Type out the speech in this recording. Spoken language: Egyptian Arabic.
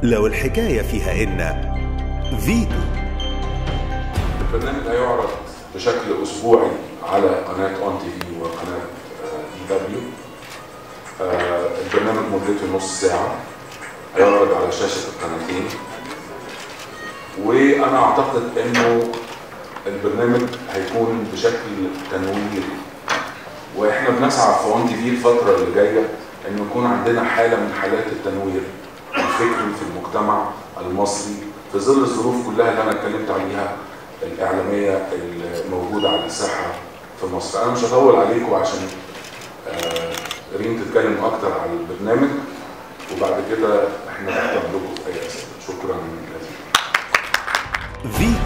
لو الحكاية فيها إن فيتو البرنامج هيعرض بشكل اسبوعي على قناه اون تي في وقناه اي دبليو البرنامج مدته نص ساعه هيعرض على شاشه القناتين وانا اعتقد انه البرنامج هيكون بشكل تنويري واحنا بنسعى في اون تي في الفتره اللي جايه انه يكون عندنا حاله من حالات التنوير الفكري في المجتمع المصري في ظل الظروف كلها اللي انا اتكلمت عليها الاعلاميه الموجوده على الساحه في مصر انا مش هطول عليكم عشان آه، ريم تتكلم اكتر على البرنامج وبعد كده احنا نختم لكم في اي اسئله شكرا جزيلا فيتو